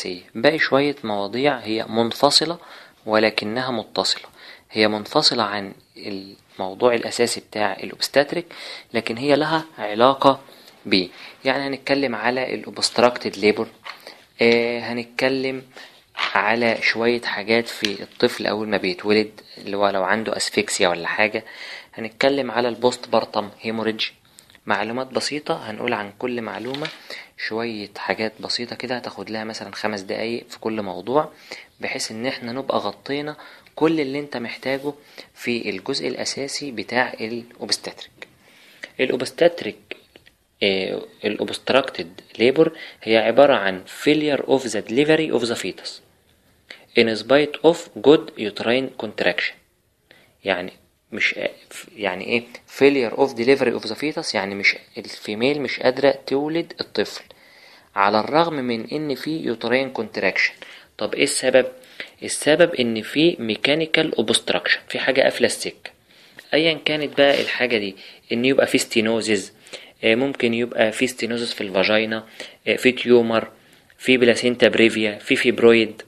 باقي شوية مواضيع هي منفصلة ولكنها متصلة هي منفصلة عن الموضوع الأساسي بتاع الأوبستاتريك لكن هي لها علاقة بيه يعني هنتكلم على الأوبستراكتد ليبر هنتكلم على شوية حاجات في الطفل أول ما بيتولد اللي هو لو عنده أسفكسيا ولا حاجة هنتكلم على البوست بارتم هيموريدج معلومات بسيطة هنقول عن كل معلومة شوية حاجات بسيطة كده هتاخدلها مثلا خمس دقايق في كل موضوع بحيث ان احنا نبقى غطينا كل اللي انت محتاجه في الجزء الأساسي بتاع الأوبستاتريك الأوبستاتريك الأوبستراكتد ليبر هي عبارة عن failure of the delivery of the fetus in spite of good uterine contraction يعني مش يعني ايه failure of delivery of the fetus يعني مش الفيميل مش قادرة تولد الطفل على الرغم من ان في uterine contraction طب ايه السبب السبب ان في mechanical obstruction في حاجة قافلة السكة ايا كانت بقى الحاجة دي ان يبقى في ستينوزز ممكن يبقى في ستينوزس في الفاجينا في تيومر في بلاسينتا بريفيا في فيبرويد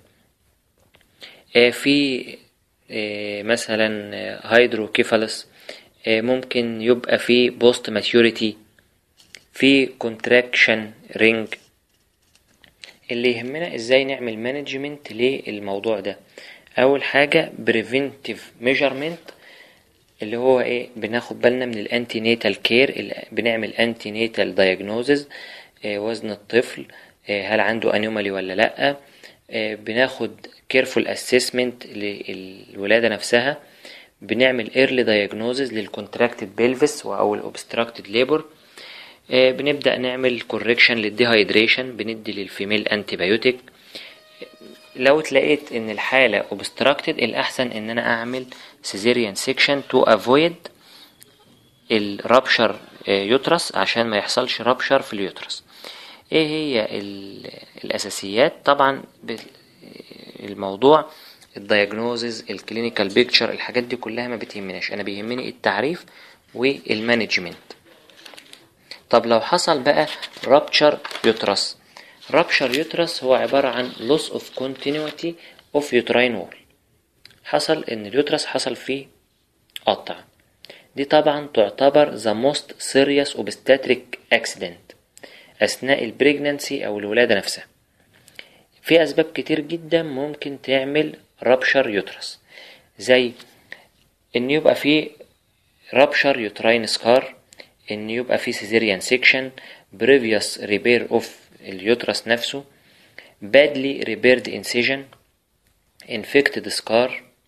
في مثلا هيدروكيفالس ممكن يبقى في بوست ماتيوريتي في كونتراكشن رينج اللي يهمنا ازاي نعمل مانجمنت للموضوع ده اول حاجه بريفنتيف ميجرمنت اللي هو ايه بناخد بالنا من الانتي نيتال كير بنعمل انتي نيتال دايجنوزز وزن الطفل هل عنده انيومالي ولا لا بناخد كيرفول اسسمنت للولاده نفسها بنعمل ايرلي دايجنوزز للكونتراكتد بيلفس او الاوبستراكتد ليبر بنبدا نعمل كوركشن للديهايدريشن بندي للفيميل انتي بايوتيك لو اتلقيت ان الحاله اوبستراكتد الاحسن ان انا اعمل سيزيريان سيكشن تو افويد الرابشر يوترس عشان ما يحصلش رابشر في اليوترس ايه هي الاساسيات طبعا الموضوع الدياجنوزز الكلينيكال بيكتشر الحاجات دي كلها ما بتهمناش انا بيهمني التعريف والمانجمنت طب لو حصل بقى رابتشر يوترس رابشر يوترس هو عبارة عن loss of continuity of uterine wall حصل ان اليوترس حصل فيه قطع دي طبعا تعتبر the most serious obstetric accident أثناء البريجنانسي أو الولادة نفسها في أسباب كتير جدا ممكن تعمل رابشر يوترس زي إن يبقى فيه رابشر يوتراين سكار إن يبقى فيه سيزيريان سيكشن previous repair of اليوترس نفسه badly repaired incision infected scar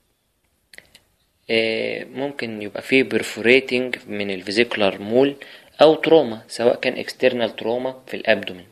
ممكن يبقى فيه perforating من الفيزيكولار مول أو تروما سواء كان external تروما في الأبدومين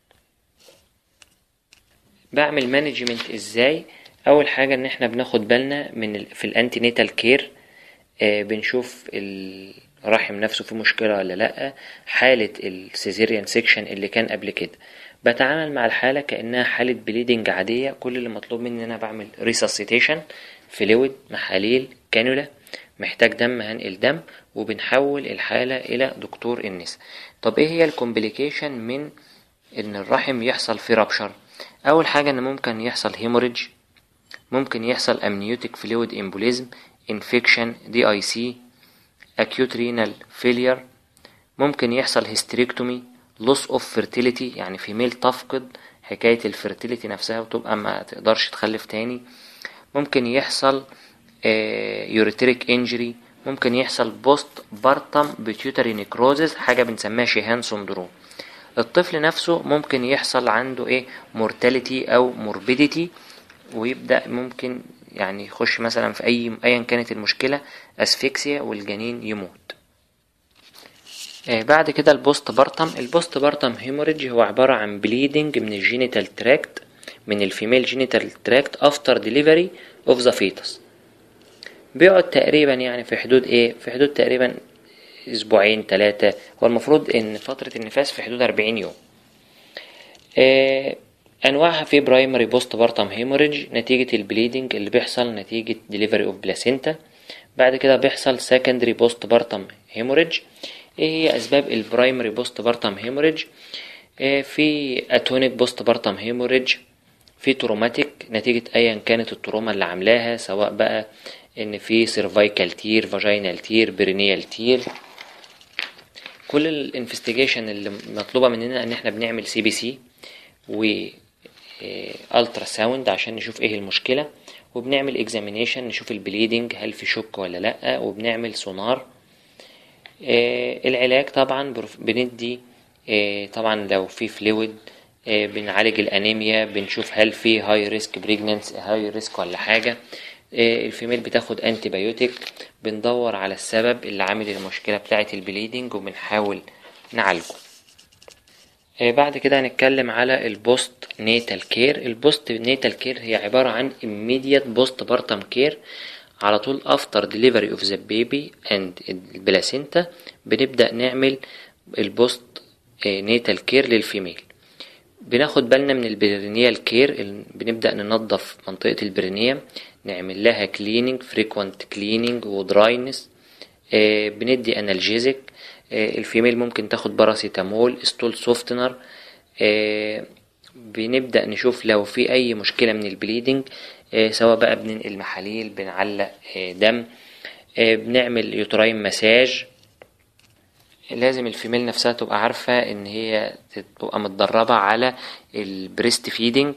بعمل مانجمنت ازاي اول حاجه ان احنا بناخد بالنا من ال في الانتينيتال كير آه بنشوف الرحم نفسه فيه مشكله ولا لا حاله السيزيريان سيكشن اللي كان قبل كده بتعامل مع الحاله كانها حاله بليدنج عاديه كل اللي مطلوب مني ان انا بعمل ريساسيتيشن فلويد محاليل كانولا محتاج دم هنقل دم وبنحول الحاله الى دكتور النساء طب ايه هي الكومبليكيشن من ان الرحم يحصل فيه رابشر اول حاجه ان ممكن يحصل هيموريدج ممكن يحصل امنيوتيك فلويد امبوليزم انفكشن دي اي سي اكيوت رينال فيلير ممكن يحصل هيستريكتومي لوس اوف فيرتيليتي يعني فيميل تفقد حكايه الفيرتيليتي نفسها وتبقى ما تقدرش تخلف تاني ممكن يحصل يوريتريك انجري ممكن يحصل بوست بارتم بيتيوتري نيكروزز حاجه بنسميها شيهان سندروم الطفل نفسه ممكن يحصل عنده ايه مورتاليتي او موربيديتي ويبدا ممكن يعني يخش مثلا في اي ايا كانت المشكله اسفكسيا والجنين يموت آه بعد كده البوست بارتم البوست بارتم هيموريدج هو عباره عن بليدنج من الجينيتال تراكت من الفيميل جينيتال تراكت افتر ديليفري اوف ذا فيتس بيقعد تقريبا يعني في حدود ايه في حدود تقريبا اسبوعين ثلاثة هو المفروض ان فترة النفاس في حدود اربعين يوم آه انواعها في برايمري بوست بارتم هيموريدج نتيجة البليدنج اللي بيحصل نتيجة ديليفري اوف بلاسينتا بعد كده بيحصل سكندري بوست بارتم هيموريدج ايه هي اسباب البرايمري بوست بارتم هيموريدج آه في اتونيك بوست بارتم هيموريدج في تروماتيك نتيجة أيا كانت التروما اللي عاملاها سواء بقى إن في سيرفايكال تير فاجينال تير برينيال تير كل الانفستيجيشن اللي مطلوبة مننا إن احنا بنعمل سي بي سي و الترا ساوند عشان نشوف ايه المشكلة وبنعمل اكزامينيشن نشوف البليدنج هل في شك ولا لأ وبنعمل سونار العلاج طبعا بندي طبعا لو في فلويد بنعالج الانيميا بنشوف هل في هاي ريسك بريجننس هاي ريسك ولا حاجة الفيميل بتاخد انتي بايوتيك بندور على السبب اللي عامل المشكلة بتاعة البليدنج وبنحاول نعالجه بعد كده هنتكلم على البوست نيتال كير البوست نيتال كير هي عبارة عن immediate post partum care على طول after delivery of the baby and البلاسينتا بنبدأ نعمل البوست نيتال كير للفيميل بناخد بالنا من البرينيال كير بنبدأ ننظف منطقة البرينيوم نعمل لها كليننج فريكوانت كليننج ودراينس بندي انالجيزك الفيميل ممكن تاخد باراسيتامول ستول سوفتنر بنبدأ نشوف لو في أي مشكلة من البليدنج سواء بقى بننقل محاليل بنعلق دم بنعمل يوتراين مساج لازم الفيميل نفسها تبقى عارفة إن هي تبقى متدربة على البريست فيدنج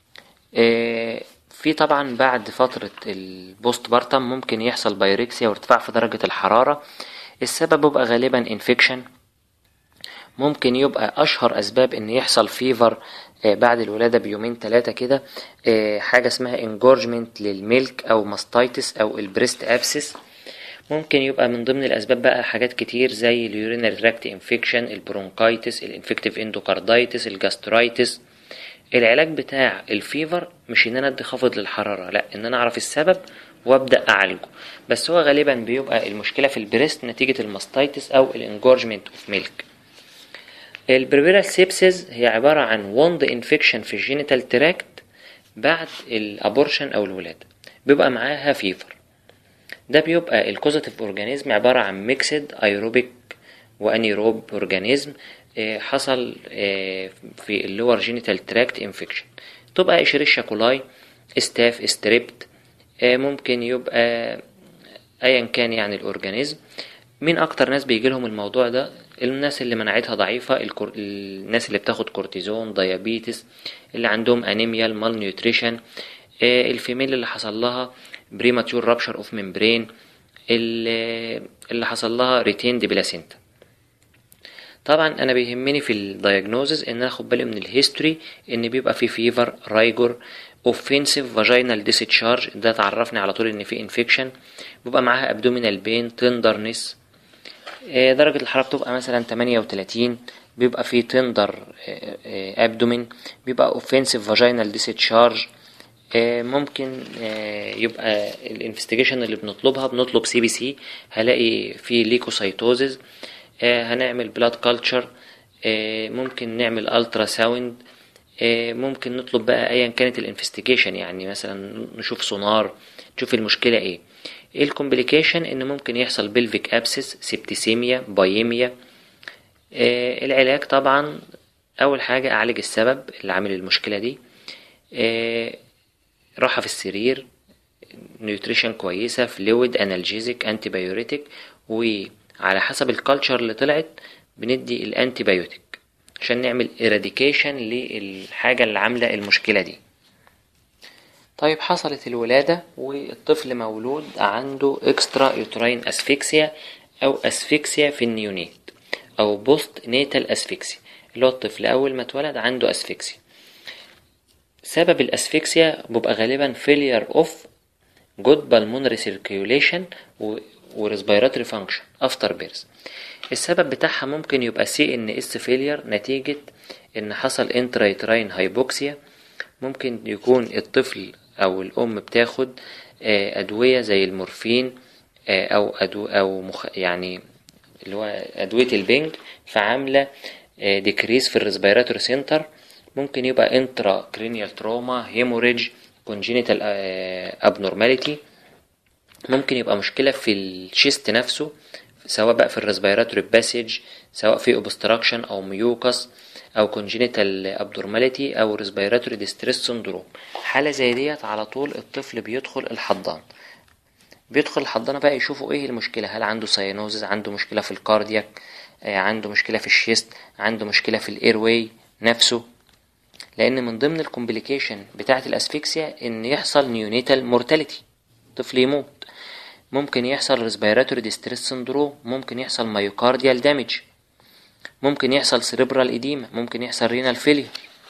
في طبعا بعد فترة البوست بارتم ممكن يحصل بايركسيا وارتفاع في درجة الحرارة السبب بيبقى غالبا انفكشن ممكن يبقى أشهر أسباب إن يحصل فيفر بعد الولادة بيومين تلاتة كده حاجة اسمها انجورجمنت للميلك أو ماستايتس أو البريست أبسس ممكن يبقى من ضمن الأسباب بقى حاجات كتير زي اليورينري تراكت انفكشن البرونكايتس الانفكتيف اندوكاردايتس الجاسترايتس العلاج بتاع الفيفر مش ان انا ادي خفض للحرارة لا ان انا اعرف السبب وابدا اعالجه بس هو غالبا بيبقى المشكلة في البريست نتيجة الماستايتس او الانجورجمنت اوف ميلك البربيرال سيبسز هي عبارة عن وند انفكشن في الجينيتال تراكت بعد الابورشن او الولادة بيبقى معاها فيفر ده بيبقى الكوزاتيف اورجانيزم عبارة عن ميكسد ايروبيك وانيروب اورجانيزم حصل في اللور جينيتال تراكت انفكشن تبقى اشريشيا كولاي استاف استريبت ممكن يبقى ايا كان يعني الاورجانيزم مين اكتر ناس بيجي لهم الموضوع ده الناس اللي مناعتها ضعيفة الكور... الناس اللي بتاخد كورتيزون ديابيتس اللي عندهم انيميا المال نيوتريشن الفيميل اللي حصل لها بريماتور رابشر اوف ممبرين اللي, اللي حصل لها ريتيند بلاسينتا طبعا انا بيهمني في الدايجنوزز ان انا اخد بالي من الهيستوري ان بيبقى في فيفر رايجور اوفنسيف فاجينال ديسشارج ده تعرفني على طول ان في انفكشن بيبقى معاها ابدومينال بين تندرنس درجة الحرارة بتبقى مثلا 38 بيبقى في تندر ابدومين بيبقى اوفنسيف فاجينال ديسشارج ممكن يبقى الانفستيجيشن اللي بنطلبها بنطلب سي بي سي هلاقي في ليكوسايتوزز هنعمل بلاد كلتشر ممكن نعمل الترا ساوند ممكن نطلب بقى ايا كانت الانفستيجيشن يعني مثلا نشوف سونار نشوف المشكلة ايه ايه الكومبليكيشن ان ممكن يحصل بلفيك ابسس سبتيسيميا بايميا آه العلاج طبعا اول حاجة اعالج السبب اللي عامل المشكلة دي آه راحة في السرير نيوتريشن كويسة فلويد انالجيزك انتي بايوريتك وعلى حسب الكالتشر اللي طلعت بندي الانتي بايوتيك عشان نعمل اراديكيشن للحاجة اللي عاملة المشكلة دي طيب حصلت الولادة والطفل مولود عنده اكسترا يوتراين اسفيكسيا او اسفيكسيا في النيونيت او بوست نيتال اسفيكسيا اللي هو الطفل اول ما اتولد عنده اسفيكسيا سبب الاسفيكسيا بيبقى غالبا failure of good pulmonary circulation و respiratory function after birth السبب بتاعها ممكن يبقى سي ان اس فيلير نتيجة ان حصل انترايتراين هايبوكسيا ممكن يكون الطفل او الام بتاخد ادوية زي المورفين او أدو او مخ يعني اللي هو ادوية البنج فعاملة ديكريس في الريسبيراتوري سنتر ممكن يبقى انترا كرينيال تروما هيموريج كونجينيتال ابنورماليتي ممكن يبقى مشكلة في الشيست نفسه سواء بقى في الريسبيراتوري باسج سواء في اوبستراكشن او ميوكس او congenital abnormality او respiratory distress syndrome حالة زي ديت على طول الطفل بيدخل الحضان بيدخل الحضانة بقى يشوفوا ايه المشكلة هل عنده ساينوزز عنده مشكلة في الكاردياك عنده مشكلة في الشيست عنده مشكلة في الاير واي نفسه لان من ضمن الكومبليكيشن بتاعة الاسفكسيا ان يحصل نيونيتال مورتاليتي طفل يموت ممكن يحصل ريسبيراتوري ديستريس سندروم ممكن يحصل مايوكارديال دامج ممكن يحصل سيريبرال إديمة ممكن يحصل رينال فيلير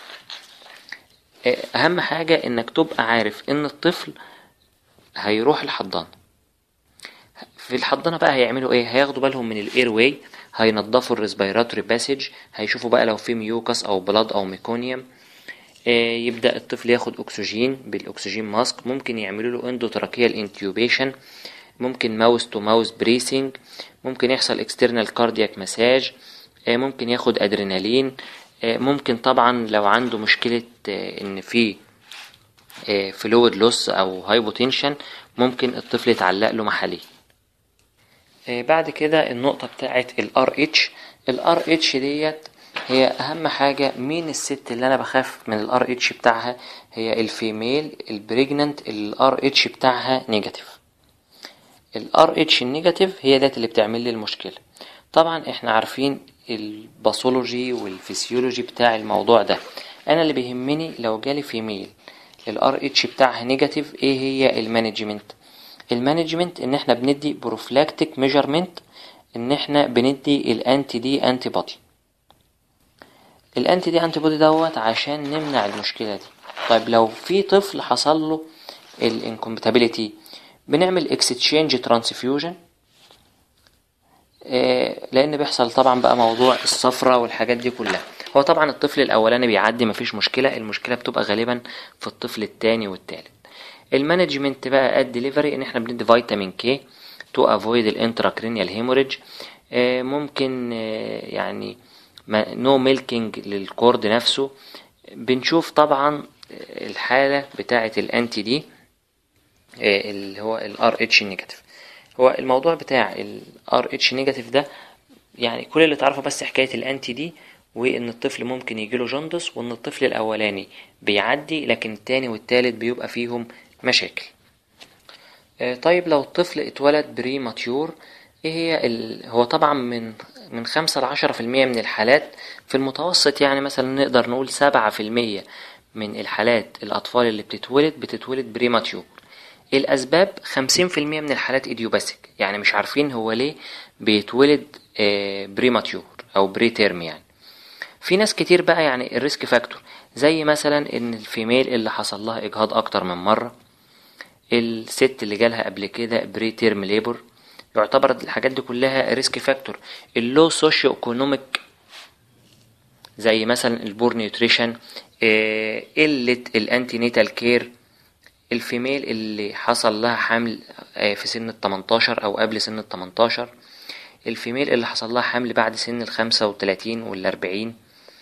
أهم حاجة إنك تبقى عارف إن الطفل هيروح الحضانة في الحضانة بقى هيعملوا إيه هياخدوا بالهم من الإير واي هينضفوا الريسبيراتوري باسج هيشوفوا بقى لو في ميوكس أو بلاد أو ميكونيوم يبدأ الطفل ياخد أكسجين بالأكسجين ماسك ممكن يعملوا له اندوتراكيال انتيوبيشن ممكن ماوس تو ماوس بريسنج ممكن يحصل اكسترنال كاردياك مساج ممكن ياخد ادرينالين ممكن طبعا لو عنده مشكلة ان في فلويد لوس او هايبوتنشن ممكن الطفل يتعلق له محاليل بعد كده النقطة بتاعة ال RH ال RH ديت هي أهم حاجة مين الست اللي أنا بخاف من ال RH بتاعها هي الفيميل البريجننت ال RH بتاعها نيجاتيف ال RH النيجاتيف هي ديت اللي بتعمل لي المشكلة طبعا احنا عارفين الباثولوجي والفسيولوجي بتاع الموضوع ده انا اللي بيهمني لو جالي فيميل الار اتش بتاعها نيجاتيف ايه هي المانجمنت المانجمنت ان احنا بندي بروفلاكتيك ميجرمنت ان احنا بندي الانتي دي انتي بودي الانتي دي انتي بودي دوت عشان نمنع المشكله دي طيب لو في طفل حصل له الانكومباتيبيليتي بنعمل اكستشينج ترانسفيوجن لان بيحصل طبعا بقى موضوع الصفرة والحاجات دي كلها هو طبعا الطفل الاولاني بيعدي مفيش مشكلة المشكلة بتبقى غالبا في الطفل التاني والتالت المانجمنت بقى الدليفري ان احنا بندي فيتامين كي تو افويد الانتراكرينيال هيموريج ممكن يعني نو ميلكينج للكورد نفسه بنشوف طبعا الحالة بتاعة الانتي دي اللي هو الار اتش نيجاتيف هو الموضوع بتاع ال RH نيجاتيف ده يعني كل اللي تعرفه بس حكاية الأنتي دي وإن الطفل ممكن يجيله جندس وإن الطفل الأولاني بيعدي لكن التاني والتالت بيبقى فيهم مشاكل طيب لو الطفل اتولد بري ماتيور ايه هي ال... هو طبعا من من خمسة لعشرة في المية من الحالات في المتوسط يعني مثلا نقدر نقول سبعة في المية من الحالات الأطفال اللي بتتولد بتتولد بري ماتيور الأسباب خمسين في المية من الحالات إيديوباثيك يعني مش عارفين هو ليه بيتولد بريماتيور أو بري تيرم يعني في ناس كتير بقى يعني الريسك فاكتور زي مثلا إن الفيميل اللي حصل لها إجهاض أكتر من مرة الست اللي جالها قبل كده بري تيرم ليبر يعتبر الحاجات دي كلها ريسك فاكتور اللو سوشيو ايكونوميك زي مثلا البور نيوتريشن قلة الانتي نيتال كير الفيميل اللي حصل لها حمل في سن التمنتاشر أو قبل سن التمنتاشر الفيميل اللي حصل لها حمل بعد سن الخمسة وتلاتين والأربعين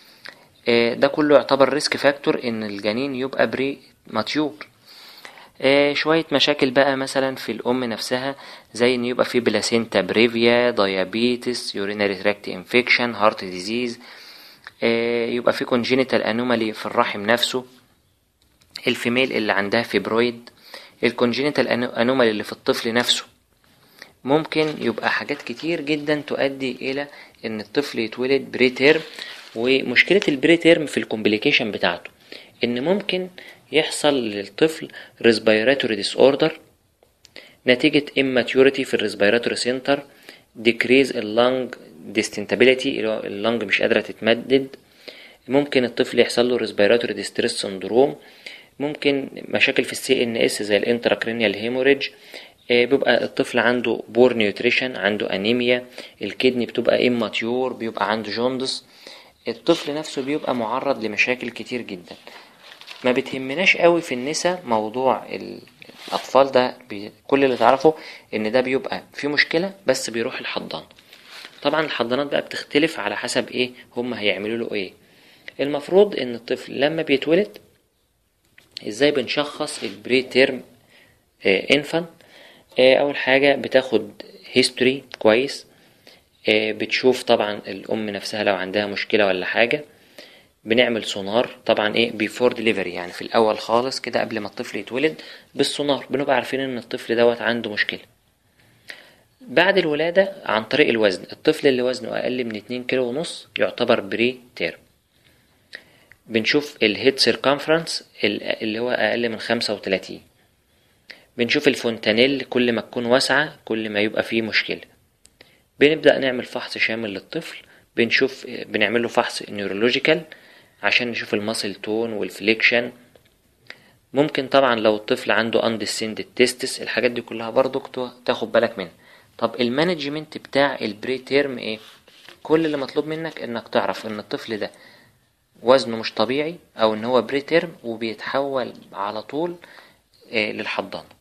ده كله يعتبر ريسك فاكتور إن الجنين يبقى بري ماتيور شوية مشاكل بقى مثلا في الأم نفسها زي إن يبقى في بلاسينتا بريفيا ديابيتس يورينري تراكت انفكشن هارت ديزيز يبقى في كونجينيتال انومالي في الرحم نفسه الفيميل اللي عندها فيبرويد الكونجينيتال انومالي اللي في الطفل نفسه ممكن يبقى حاجات كتير جدا تؤدي الى ان الطفل يتولد بريتيرم ومشكلة البريتيرم في الكومبليكيشن بتاعته ان ممكن يحصل للطفل respiratory disorder نتيجة immaturity في الريسبيراتوري سنتر decrease اللنج distentability اللنج مش قادرة تتمدد ممكن الطفل يحصل له respiratory distress syndrome ممكن مشاكل في السي ان اس زي الانتراكرينيال هيموريج بيبقى الطفل عنده بور نيوتريشن عنده انيميا الكدني بتبقى اماتيور بيبقى عنده جوندس الطفل نفسه بيبقى معرض لمشاكل كتير جدا ما بتهمناش قوي في النساء موضوع الاطفال ده بي... كل اللي تعرفه ان ده بيبقى في مشكلة بس بيروح الحضانة طبعا الحضانات بقى بتختلف على حسب ايه هم هيعملوا له ايه المفروض ان الطفل لما بيتولد ازاي بنشخص البري تيرم انفان اول حاجة بتاخد هيستوري كويس بتشوف طبعا الام نفسها لو عندها مشكلة ولا حاجة بنعمل سونار طبعا ايه بيفور ديليفري يعني في الاول خالص كده قبل ما الطفل يتولد بالسونار بنبقى عارفين ان الطفل دوت عنده مشكلة بعد الولادة عن طريق الوزن الطفل اللي وزنه اقل من اتنين كيلو ونص يعتبر بري تيرم بنشوف الهيد سيركمفرنس اللي هو اقل من خمسة وتلاتين بنشوف الفونتانيل كل ما تكون واسعة كل ما يبقى فيه مشكلة بنبدأ نعمل فحص شامل للطفل بنشوف بنعمل له فحص نيورولوجيكال عشان نشوف الماسل تون والفليكشن ممكن طبعا لو الطفل عنده اندسندد تيستس الحاجات دي كلها برضو تاخد بالك منها طب المانجمنت بتاع البري تيرم ايه كل اللي مطلوب منك انك تعرف ان الطفل ده وزنه مش طبيعي او ان هو بري تيرم وبيتحول على طول للحضانة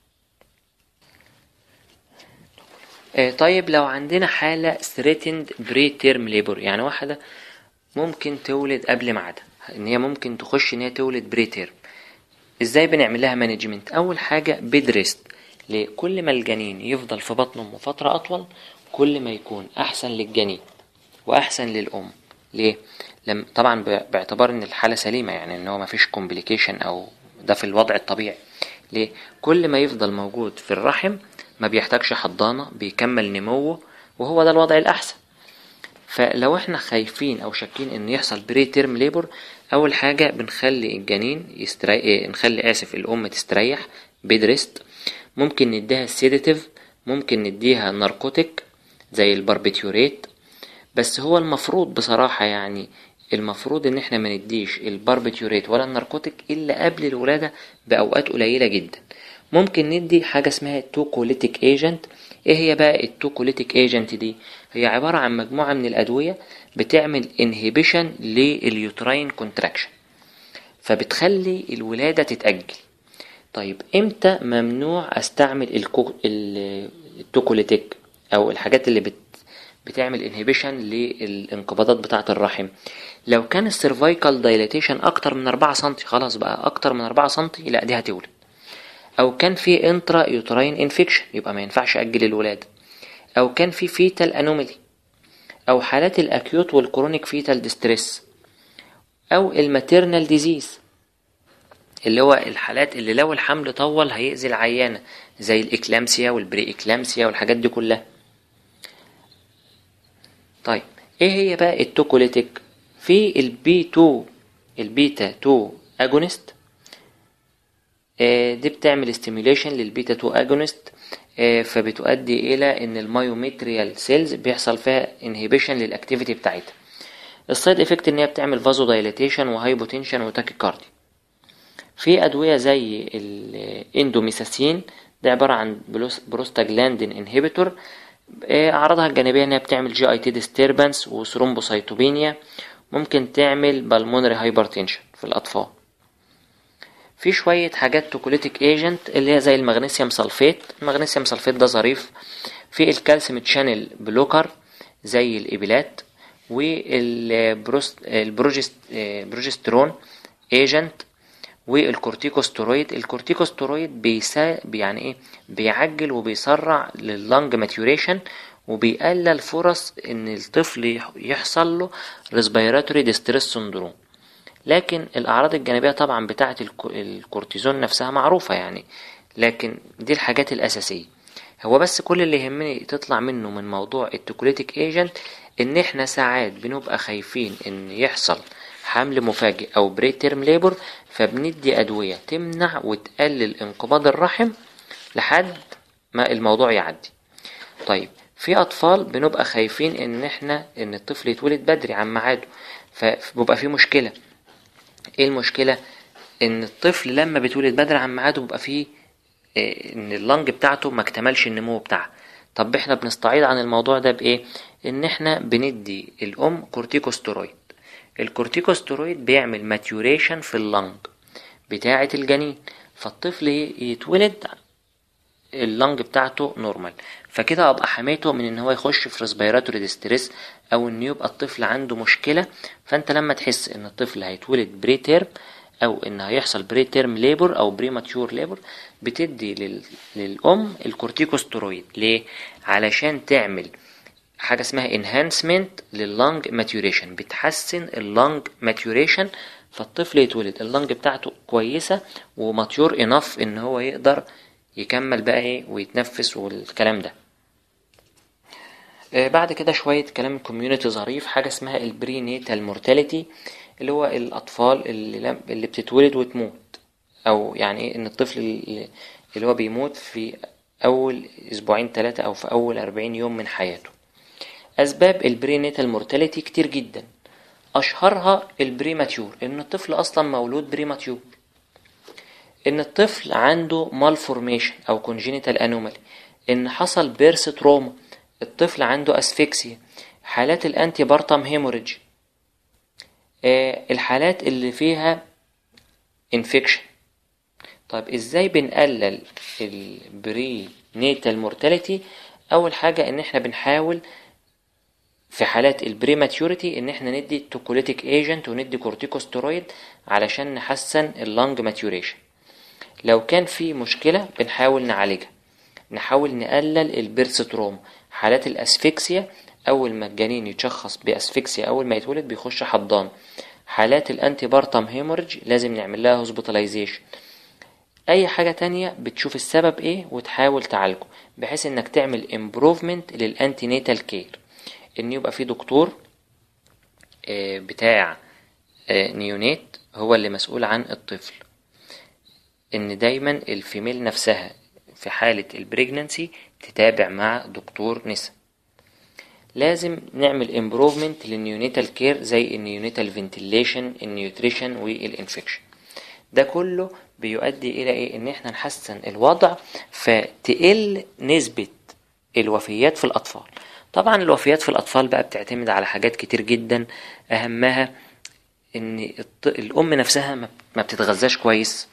طيب لو عندنا حالة threatened preterm labor يعني واحدة ممكن تولد قبل ميعادها ان هي ممكن تخش ان هي تولد بريتيرم ازاي بنعمل لها مانجمنت اول حاجة بيد ريست ليه كل ما الجنين يفضل في بطن امه فترة اطول كل ما يكون احسن للجنين واحسن للام ليه لم طبعا باعتبار ان الحالة سليمة يعني ان هو مفيش كومبليكيشن او ده في الوضع الطبيعي ليه كل ما يفضل موجود في الرحم ما بيحتاجش حضانة بيكمل نموه وهو ده الوضع الأحسن فلو احنا خايفين أو شاكين إن يحصل بري تيرم ليبر أول حاجة بنخلي الجنين يستريح نخلي آسف الأم تستريح بيدرست ممكن نديها السيداتيف ممكن نديها ناركوتيك زي الباربيتيوريت بس هو المفروض بصراحة يعني المفروض ان احنا ما نديش الباربيتيوريت ولا الناركوتيك الا قبل الولادة باوقات قليلة جدا ممكن ندي حاجة اسمها توكوليتيك ايجنت ايه هي بقى التوكوليتيك ايجنت دي هي عبارة عن مجموعة من الادوية بتعمل انهيبيشن لليوتراين كونتراكشن فبتخلي الولادة تتأجل طيب امتى ممنوع استعمل الكو... التوكوليتيك او الحاجات اللي بت... بتعمل انهيبيشن للانقباضات بتاعة الرحم لو كان السيرفايكال دايليتيشن اكتر من 4 سنتي خلاص بقى اكتر من 4 سنتي لا دي هتولد او كان في انترا يوتراين انفكشن يبقى ما ينفعش اجل الولاده او كان في فيتال انوميلي او حالات الاكيوت والكرونيك فيتال ديستريس او الماتيرنال ديزيز اللي هو الحالات اللي لو الحمل طول هيأذي العيانة زي الإكلامسيا والبري إكلامسيا والحاجات دي كلها طيب ايه هي بقى التوكوليتيك في البي 2 البيتا 2 اجونست دي بتعمل ستيميوليشن للبيتا 2 اجونست فبتؤدي الى ان المايوميتريال سيلز بيحصل فيها انهيبيشن للاكتيفيتي بتاعتها السايد افكت ان هي بتعمل فازو دايليتيشن وهايبوتنشن وتاكيكاردي في ادويه زي الاندوميساسين ده عباره عن بروستاجلاندين انهيبيتور اعراضها الجانبيه ان هي بتعمل جي اي تي ديستربنس وثرومبوسايتوبينيا ممكن تعمل بالمونري هايبرتنشن في الاطفال في شوية حاجات توكوليتيك ايجنت اللي هي زي المغنيسيوم سلفيت المغنيسيوم سلفيت ده ظريف في الكالسيوم تشانل بلوكر زي الإبلات والبروجسترون ايجنت والكورتيكوستيرويد الكورتيكوستيرويد بيسا يعني ايه بيعجل وبيسرع لللنج ماتيوريشن وبيقلل فرص ان الطفل يحصل له ريسبيراتوري ديستريس سندروم لكن الاعراض الجانبيه طبعا بتاعه الكورتيزون نفسها معروفه يعني لكن دي الحاجات الاساسيه هو بس كل اللي يهمني تطلع منه من موضوع التوكوليتيك ايجنت ان احنا ساعات بنبقى خايفين ان يحصل حمل مفاجئ او بري تيرم ليبر فبندي ادويه تمنع وتقلل انقباض الرحم لحد ما الموضوع يعدي طيب في اطفال بنبقى خايفين ان احنا ان الطفل يتولد بدري عن ميعاده فبيبقى في مشكله ايه المشكله ان الطفل لما بيتولد بدري عن ميعاده بيبقى فيه إيه ان اللنج بتاعته ما اكتملش النمو بتاعها طب احنا بنستعيض عن الموضوع ده بايه ان احنا بندي الام كورتيكوستيرويد الكورتيكوستيرويد بيعمل ماتيوريشن في اللنج بتاعة الجنين فالطفل يتولد اللنج بتاعته نورمال فكده ابقى حمايته من ان هو يخش في ريسبيراتوري ديستريس او ان يبقى الطفل عنده مشكله فانت لما تحس ان الطفل هيتولد بري تيرم او ان هيحصل بري تيرم ليبر او بري ماتيور ليبر بتدي لل... للام الكورتيكوستيرويد ليه علشان تعمل حاجة اسمها enhancement لللنج maturation بتحسن اللنج maturation فالطفل يتولد اللنج بتاعته كويسة وماتيور انف ان هو يقدر يكمل بقى ايه ويتنفس والكلام ده آه، بعد كده شوية كلام كوميونيتي ظريف حاجة اسمها البرينيتال مورتاليتي اللي هو الأطفال اللي, اللي بتتولد وتموت أو يعني إيه إن الطفل اللي هو بيموت في أول أسبوعين تلاتة أو في أول أربعين يوم من حياته أسباب البرينيتال مورتاليتي كتير جدا أشهرها البريماتيور إن الطفل أصلا مولود بريماتيور إن الطفل عنده مالفورميشن أو كونجينيتال أنومالي إن حصل بيرث تروما الطفل عنده أسفكسيا حالات الأنتي بارتم هيموريدج آه الحالات اللي فيها انفكشن طيب ازاي بنقلل البري نيتال مورتاليتي اول حاجة ان احنا بنحاول في حالات البريماتيوريتي ان احنا ندي توكوليتيك ايجنت وندي كورتيكوستيرويد علشان نحسن اللنج ماتيوريشن لو كان في مشكلة بنحاول نعالجها نحاول نقلل البيرث تروما حالات الاسفكسيا اول ما الجنين يتشخص باسفكسيا اول ما يتولد بيخش حضان حالات الانتي بارتم هيمورج لازم نعمل لها هوسبيتاليزيشن اي حاجة تانية بتشوف السبب ايه وتحاول تعالجه بحيث انك تعمل امبروفمنت للانتي نيتال كير ان يبقى في دكتور آه، بتاع آه، نيونيت هو اللي مسؤول عن الطفل ان دايما الفيميل نفسها في حالة البريجنانسي تتابع مع دكتور نسا لازم نعمل امبروفمنت للنيونيتال كير زي النيونيتال فنتيليشن النيوتريشن والانفكشن ده كله بيؤدي الى ايه ان احنا نحسن الوضع فتقل نسبة الوفيات في الاطفال طبعا الوفيات في الاطفال بقى بتعتمد على حاجات كتير جدا اهمها ان الام نفسها ما بتتغذاش كويس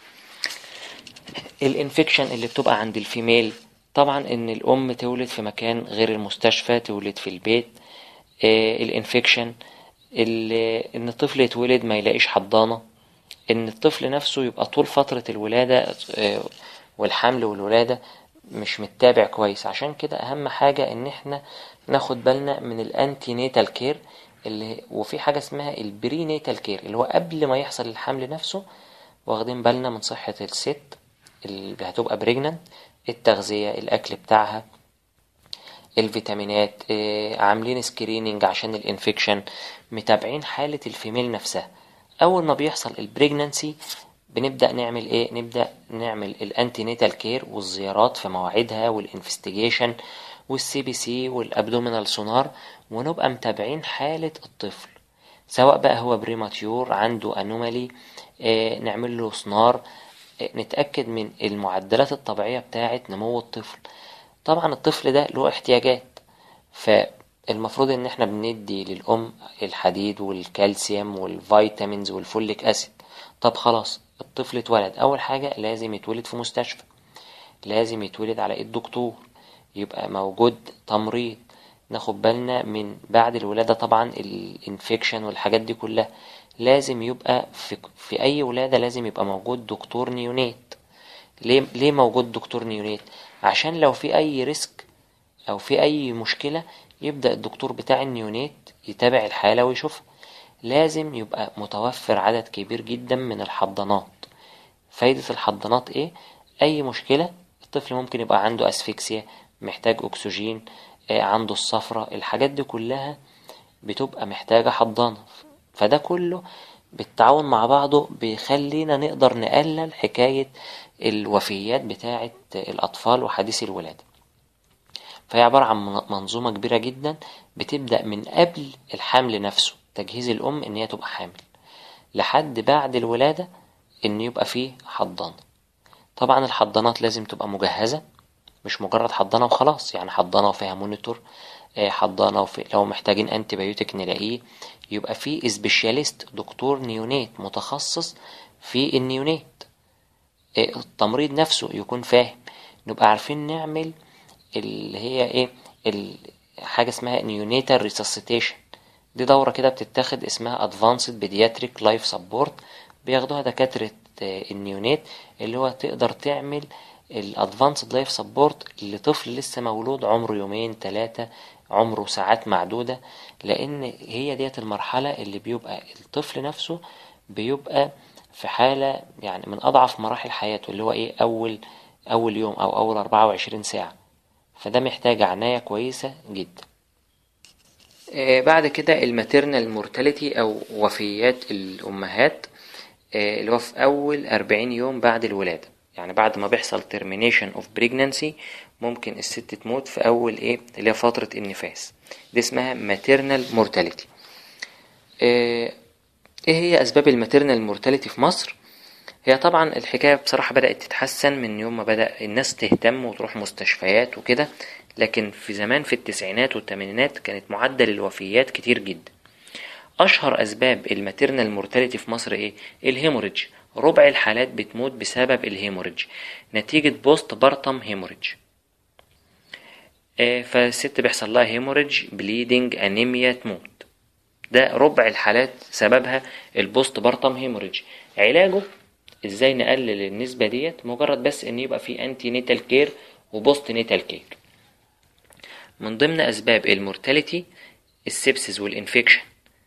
الانفكشن اللي بتبقى عند الفيميل طبعا ان الام تولد في مكان غير المستشفى تولد في البيت آه الانفكشن ان الطفل يتولد ما يلاقيش حضانة ان الطفل نفسه يبقى طول فترة الولادة آه والحمل والولادة مش متابع كويس عشان كده اهم حاجة ان احنا ناخد بالنا من الانتي نيتال كير اللي وفي حاجة اسمها البري نيتال كير اللي هو قبل ما يحصل الحمل نفسه واخدين بالنا من صحة الست اللي هتبقى بريجننت التغذية الأكل بتاعها الفيتامينات آه، عاملين سكريننج عشان الانفكشن متابعين حالة الفيميل نفسها أول ما بيحصل البريجننسي بنبدأ نعمل ايه نبدأ نعمل الانتي نيتال كير والزيارات في مواعيدها والانفستيجيشن والسي بي سي والابدومينال سونار ونبقى متابعين حالة الطفل سواء بقى هو بريماتيور عنده انومالي اه نعمل له سونار نتأكد من المعدلات الطبيعية بتاعة نمو الطفل طبعا الطفل ده له احتياجات فالمفروض ان احنا بندي للأم الحديد والكالسيوم والفيتامينز والفوليك أسيد طب خلاص الطفل اتولد أول حاجة لازم يتولد في مستشفى لازم يتولد على ايد دكتور يبقى موجود تمريض ناخد بالنا من بعد الولادة طبعا الانفكشن والحاجات دي كلها لازم يبقى في, في أي ولادة لازم يبقى موجود دكتور نيونيت ليه, ليه موجود دكتور نيونيت عشان لو في أي ريسك أو في أي مشكلة يبدأ الدكتور بتاع النيونيت يتابع الحالة ويشوفها لازم يبقى متوفر عدد كبير جدا من الحضانات فايدة الحضانات ايه اي مشكلة الطفل ممكن يبقى عنده اسفكسيا محتاج اكسجين آه، عنده الصفرة الحاجات دي كلها بتبقى محتاجة حضانة فده كله بالتعاون مع بعضه بيخلينا نقدر نقلل حكاية الوفيات بتاعة الأطفال وحديث الولادة فهي عبارة عن منظومة كبيرة جدا بتبدأ من قبل الحمل نفسه تجهيز الأم إن هي تبقى حامل لحد بعد الولادة إن يبقى فيه حضانة طبعا الحضانات لازم تبقى مجهزة مش مجرد حضانة وخلاص يعني حضانة وفيها مونيتور آه، حضانة وفي لو محتاجين انتي بايوتيك نلاقيه يبقى في سبيشاليست دكتور نيونيت متخصص في النيونيت آه، التمريض نفسه يكون فاهم نبقى عارفين نعمل اللي هي ايه حاجة اسمها نيونيتال ريسسيتيشن دي دورة كده بتتاخد اسمها ادفانسد بيدياتريك لايف سبورت بياخدوها دكاترة آه، النيونيت اللي هو تقدر تعمل الادفانسد لايف سبورت لطفل لسه مولود عمره يومين ثلاثة عمره ساعات معدودة لأن هي ديت المرحلة اللي بيبقى الطفل نفسه بيبقى في حالة يعني من أضعف مراحل حياته اللي هو إيه أول أول يوم أو أول أربعة وعشرين ساعة فده محتاج عناية كويسة جدا آه، بعد كده الماتيرنال مورتاليتي أو وفيات الأمهات آه، اللي هو في أول أربعين يوم بعد الولادة يعني بعد ما بيحصل termination of pregnancy ممكن الست تموت في أول إيه اللي هي فترة النفاس دي اسمها maternal mortality آه، إيه هي أسباب الماتيرنال مورتاليتي في مصر؟ هي طبعا الحكاية بصراحة بدأت تتحسن من يوم ما بدأ الناس تهتم وتروح مستشفيات وكده لكن في زمان في التسعينات والتمانينات كانت معدل الوفيات كتير جدا أشهر أسباب الماتيرنال مورتاليتي في مصر إيه؟ الهيموريدج ربع الحالات بتموت بسبب الهيموريدج نتيجة بوست بارتم هيموريدج آه، فالست بيحصل لها هيموريدج بليدنج أنيميا تموت ده ربع الحالات سببها البوست بارتم هيموريدج علاجه ازاي نقلل النسبة ديت مجرد بس ان يبقى في انتي نيتال كير وبوست نيتال كير من ضمن اسباب المورتاليتي السبسس والانفكشن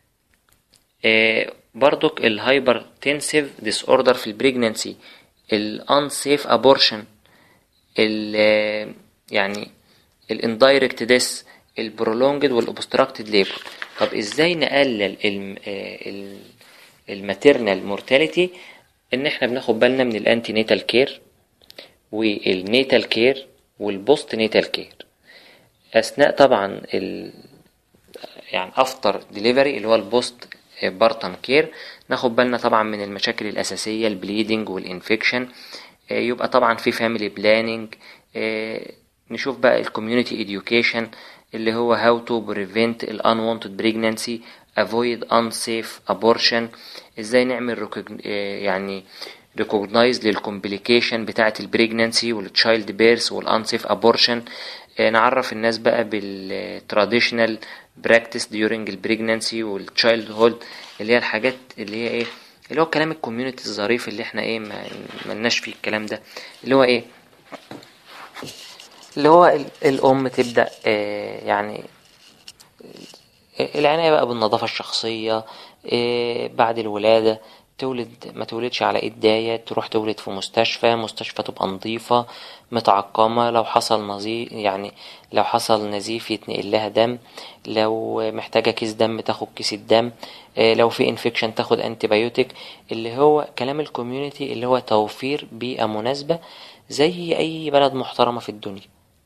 آه برضك الهايبر تنسيف ديس اوردر في البريجنانسي الانسيف ابورشن ال يعني الاندايركت ديس البرولونجد والاوبستراكتد ليبر طب ازاي نقلل الماتيرنال مورتاليتي ان احنا بناخد بالنا من الانتي نيتال كير والنيتال كير والبوست نيتال كير اثناء طبعا ال يعني افتر ديليفري اللي هو البوست بارتم كير ناخد بالنا طبعا من المشاكل الاساسيه البليدنج والانفكشن يبقى طبعا في فاميلي بلاننج نشوف بقى الكوميونتي education اللي هو how to prevent ال unwanted pregnancy avoid unsafe abortion ازاي نعمل يعني recognize للكومبليكيشن بتاعة البريجنانسي والتشايلد بيرث والانسيف ابورشن نعرف الناس بقى بالتراديشنال براكتس during البريجنانسي والتشايلد هولد اللي هي الحاجات اللي هي ايه اللي هو كلام الكوميونتي الظريف اللي احنا ايه ملناش فيه الكلام ده اللي هو ايه اللي هو الأم تبدأ يعني العناية بقى بالنظافة الشخصية بعد الولادة تولد ما تولدش على ايد داية تروح تولد في مستشفى مستشفى تبقى نظيفة متعقمة لو حصل نزيف يعني لو حصل نزيف يتنقل لها دم لو محتاجة كيس دم تاخد كيس الدم لو في انفكشن تاخد انتيبيوتيك اللي هو كلام الكوميونتي اللي هو توفير بيئة مناسبة زي أي بلد محترمة في الدنيا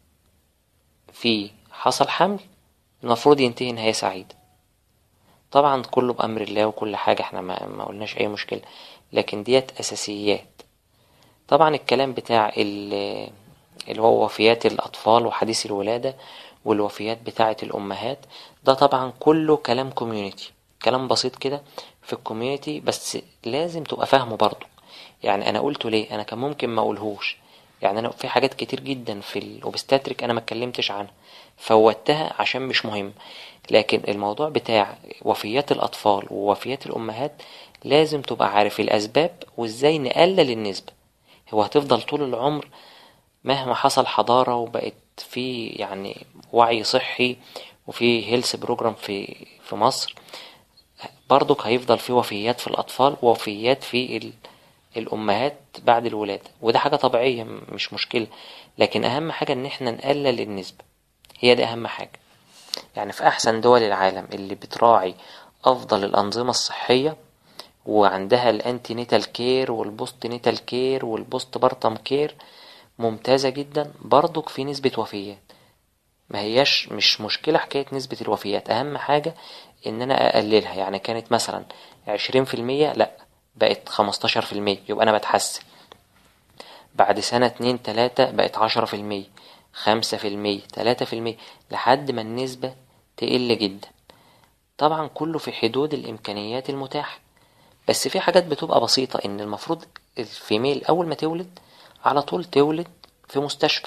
في حصل حمل المفروض ينتهي نهاية سعيدة طبعا كله بأمر الله وكل حاجة احنا ما, ما قلناش أي مشكلة لكن ديت أساسيات طبعا الكلام بتاع اللي هو وفيات الأطفال وحديث الولادة والوفيات بتاعة الأمهات ده طبعا كله كلام كوميونيتي كلام بسيط كده في الكوميونيتي بس لازم تبقى فاهمه برضه يعني أنا قلته ليه أنا كان ممكن ما أقولهوش يعني انا في حاجات كتير جدا في الاوبستاتريك انا ما اتكلمتش عنها فوتها عشان مش مهم لكن الموضوع بتاع وفيات الاطفال ووفيات الامهات لازم تبقى عارف الاسباب وازاي نقلل النسبة هو هتفضل طول العمر مهما حصل حضارة وبقت في يعني وعي صحي وفي هيلث بروجرام في في مصر برضك هيفضل في وفيات في الأطفال ووفيات في ال الأمهات بعد الولادة وده حاجة طبيعية مش مشكلة لكن أهم حاجة إن احنا نقلل النسبة هي دي أهم حاجة يعني في أحسن دول العالم اللي بتراعي أفضل الأنظمة الصحية وعندها الأنتي نيتال كير والبوست نيتال كير والبوست بارتم كير ممتازة جدا برضك في نسبة وفيات ما هياش مش مشكلة حكاية نسبة الوفيات أهم حاجة إن أنا أقللها يعني كانت مثلا عشرين في المية لأ بقت خمستاشر في المية يبقى أنا بتحسن بعد سنة اتنين تلاتة بقت عشرة في المية خمسة في المية تلاتة في المية لحد ما النسبة تقل جدا طبعا كله في حدود الإمكانيات المتاحة بس في حاجات بتبقى بسيطة إن المفروض الفيميل أول ما تولد على طول تولد في مستشفى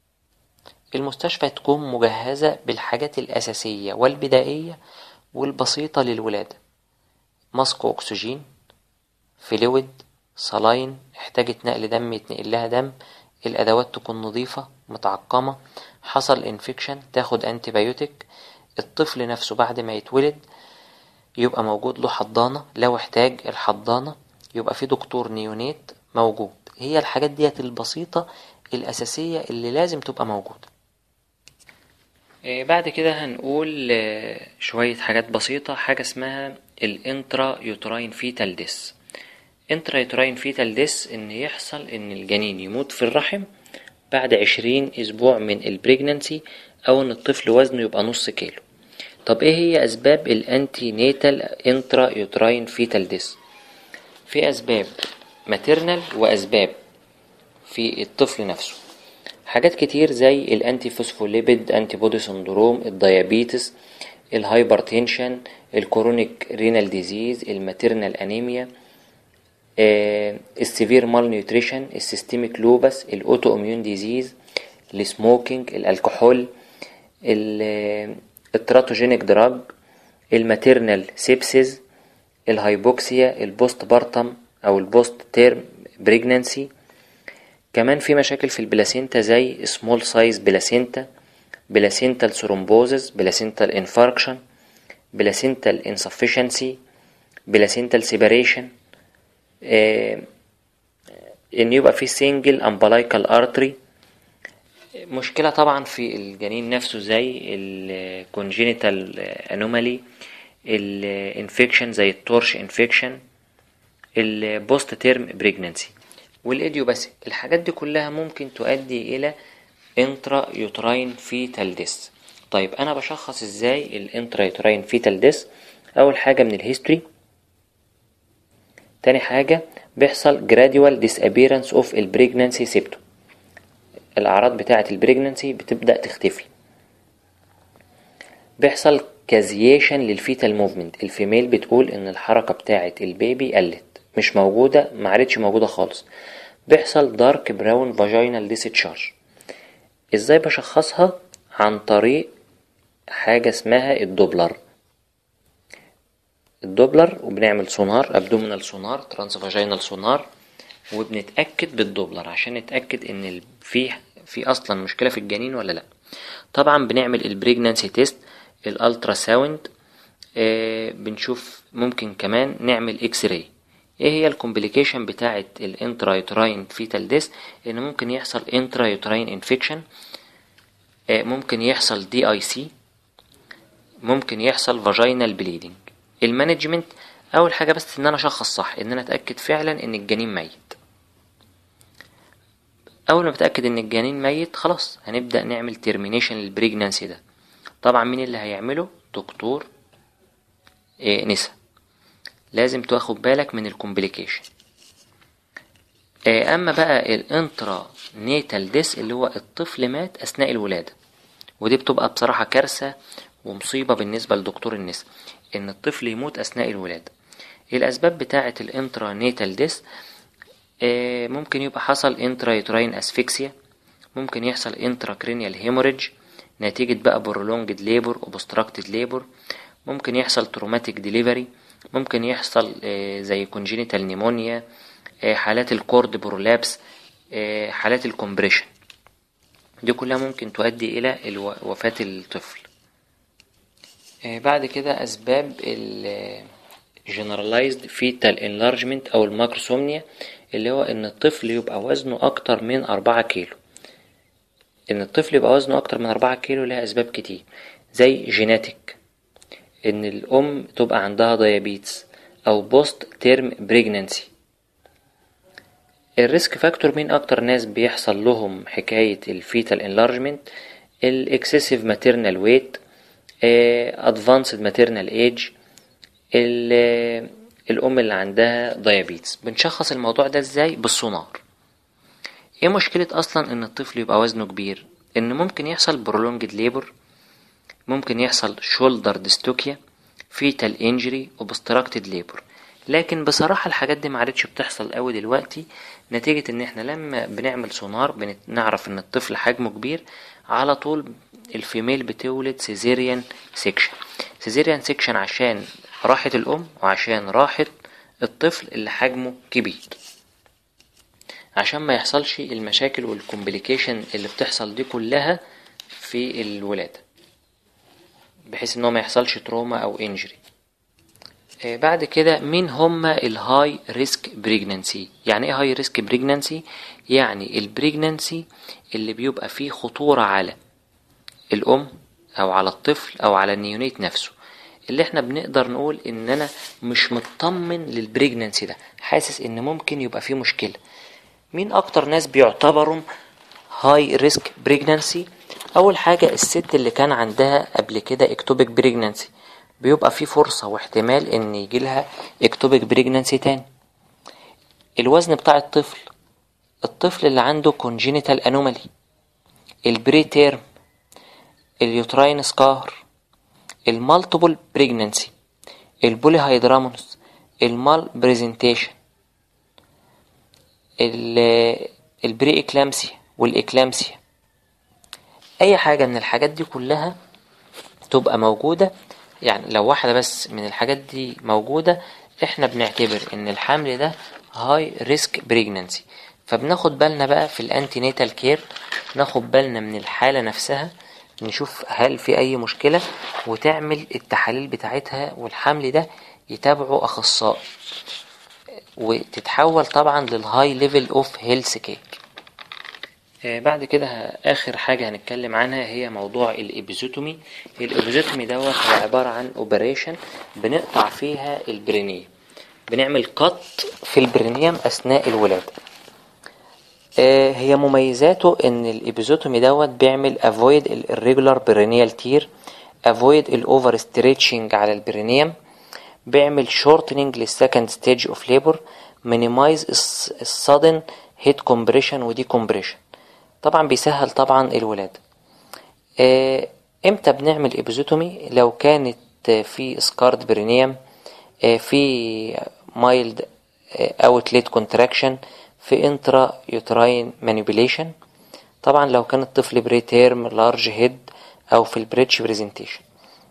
المستشفى تكون مجهزة بالحاجات الأساسية والبدائية والبسيطة للولادة ماسك أكسجين فلويد صلاين احتاجت نقل دم يتنقل لها دم الأدوات تكون نضيفة متعقمة حصل انفكشن تاخد انتي بايوتك الطفل نفسه بعد ما يتولد يبقى موجود له حضانة لو احتاج الحضانة يبقى فيه دكتور نيونيت موجود هي الحاجات ديت البسيطة الأساسية اللي لازم تبقى موجودة بعد كده هنقول شوية حاجات بسيطة حاجة اسمها الانترا يوتراين فيتال ديس انترا يوتراين فيتال ديس ان يحصل ان الجنين يموت في الرحم بعد عشرين اسبوع من البريجنانسي او ان الطفل وزنه يبقى نص كيلو طب ايه هي اسباب الانتي نيتال انترا يوتراين فيتال ديس في اسباب ماتيرنال واسباب في الطفل نفسه حاجات كتير زي الانتي فوسفوليبيد انتي بودي سندروم الديابيتس الهايبرتنشن الكورونيك رينال ديزيز الماتيرنال انيميا السيفير مال نيوتريشن السيستميك لوبس الاوتو اميون ديزيز السموكينج الكحول التراتوجينيك دراج الماتيرنال سيبسيز الهايبوكسيا البوست بارتم او البوست تيرم بريجنانسي كمان في مشاكل في البلاسينتا زي سمول سايز بلاسينتا بلاسينتال ثرومبوزس بلاسينتال انفاركشن بلاسينتال انسفشنسي بلاسينتال سيبريشن ان يبقى في سنجل امبلايكال ارتري مشكلة طبعا في الجنين نفسه زي الكونجينيتال انومالي الانفكشن زي التورش انفكشن البوست تيرم بريجنانسي والايديوباثي الحاجات دي كلها ممكن تؤدي الى انترا يوتراين فيتال ديس طيب انا بشخص ازاي الانترا يوتراين فيتال ديس اول حاجه من الهيستوري تاني حاجه بيحصل gradual disappearance of البريجنانسي سيبتو الاعراض بتاعه البريجنانسي بتبدا تختفي بيحصل كازيشن للفيتال موفمنت الفيميل بتقول ان الحركه بتاعه البيبي قلت مش موجودة معرفتش موجودة خالص بيحصل دارك براون فاجينال ديسيتشارج ازاي بشخصها عن طريق حاجة اسمها الدوبلر الدوبلر وبنعمل سونار ابدومينال سونار ترانس فاجينال سونار وبنتأكد بالدوبلر عشان نتأكد ان في في اصلا مشكلة في الجنين ولا لا طبعا بنعمل البريجنانسي تيست الالترا ساوند آه بنشوف ممكن كمان نعمل اكس راي ايه هي الكومبليكيشن بتاعه الانترايوتراين فيتال ديس ان ممكن يحصل انترايوتراين انفكشن ممكن يحصل دي اي سي ممكن يحصل فاجينال بليدنج المانجمنت اول حاجه بس ان انا اشخص صح ان انا اتاكد فعلا ان الجنين ميت اول ما اتاكد ان الجنين ميت خلاص هنبدا نعمل تيرمينيشن للبريجنانسي ده طبعا مين اللي هيعمله دكتور إيه نسا لازم تاخد بالك من الكومبليكيشن اما بقى الانترا نيتال ديس اللي هو الطفل مات اثناء الولاده ودي بتبقى بصراحه كارثه ومصيبه بالنسبه لدكتور النساء ان الطفل يموت اثناء الولاده الاسباب بتاعه الانترا نيتال ديس ممكن يبقى حصل انترا يوتراين اسفكسيا ممكن يحصل انترا كرينيال هيموريدج نتيجة بقى برولونجد ليبر وبستراكتد ليبر ممكن يحصل تروماتيك ديليفري ممكن يحصل زي كونجينيتال نيمونيا حالات الكورد برولابس حالات الكومبريشن دي كلها ممكن تؤدي إلى وفاة الطفل بعد كده أسباب ال generalized fetal enlargement أو الماكروسومنيا اللي هو إن الطفل يبقى وزنه أكتر من أربعة كيلو إن الطفل يبقى وزنه أكتر من أربعة كيلو لها أسباب كتير زي جيناتيك إن الأم تبقى عندها ديابيتس أو بوست تيرم بريجنانسي الريسك فاكتور مين أكتر ناس بيحصل لهم حكاية الفيتال انلارجمنت الاكسسيف ماتيرنال ويت ادفانسد ماتيرنال ايج الأم اللي عندها ديابيتس بنشخص الموضوع ده ازاي بالسونار ايه مشكلة أصلا إن الطفل يبقى وزنه كبير إن ممكن يحصل برولونجد ليبر ممكن يحصل شولدر ديستوكيا فيتال انجري وبستراكتد ليبر لكن بصراحة الحاجات دي معرفتش بتحصل قوي دلوقتي نتيجة ان احنا لما بنعمل سونار بنعرف ان الطفل حجمه كبير على طول الفيميل بتولد سيزيريان سيكشن سيزيريان سيكشن عشان راحة الأم وعشان راحة الطفل اللي حجمه كبير عشان ميحصلش المشاكل والكومبليكيشن اللي بتحصل دي كلها في الولادة بحيث ان هو ميحصلش تروما او انجري بعد كده مين هما الهاي ريسك بريجنانسي يعني ايه هاي ريسك بريجنانسي يعني البريجنانسي اللي بيبقى فيه خطورة على الام او على الطفل او على النيونيت نفسه اللي احنا بنقدر نقول ان انا مش مطمن للبريجنانسي ده حاسس ان ممكن يبقى فيه مشكلة مين اكتر ناس بيعتبروا هاي ريسك بريجنانسي اول حاجة الست اللي كان عندها قبل كده اكتوبيك بريجنانسي بيبقى في فرصة واحتمال ان يجيلها اكتوبيك بريجنانسي تاني الوزن بتاع الطفل الطفل اللي عنده congenital anomaly البري تيرم اليوتراين سكار المالتيبل بريجنانسي البولي هيدرامونس المال بريزنتيشن البري اكلامسيا والاكلامسيا اي حاجة من الحاجات دي كلها تبقى موجودة يعني لو واحدة بس من الحاجات دي موجودة احنا بنعتبر ان الحمل ده هاي ريسك بريجنانسي فبناخد بالنا بقى في الانتي نيتال كير ناخد بالنا من الحالة نفسها نشوف هل في اي مشكلة وتعمل التحاليل بتاعتها والحمل ده يتابعه اخصائي وتتحول طبعا للهاي ليفل اوف هيلث كير بعد كده اخر حاجة هنتكلم عنها هي موضوع الابيزوتومي الابيزوتومي دوت هو عبارة عن اوبريشن بنقطع فيها البرينية بنعمل قط في البرينيوم اثناء الولادة هي مميزاته ان الابيزوتومي دوت بيعمل افويد الريجولار برينيال تير افويد الاوفر ستريتشنج على البرينيوم بيعمل شورتنينج للسكند ستيج اوف ليبر مينيمايز السادن هيد كومبريشن ودي كومبريشن طبعا بيسهل طبعا الولادة اه امتى بنعمل ابيزوتومي لو كانت في سكارد برينيوم اه في مايلد اوتليت كونتراكشن في انترا يوتراين مانيبيليشن طبعا لو كان الطفل بري تيرم لارج هيد او في البريتش بريزنتيشن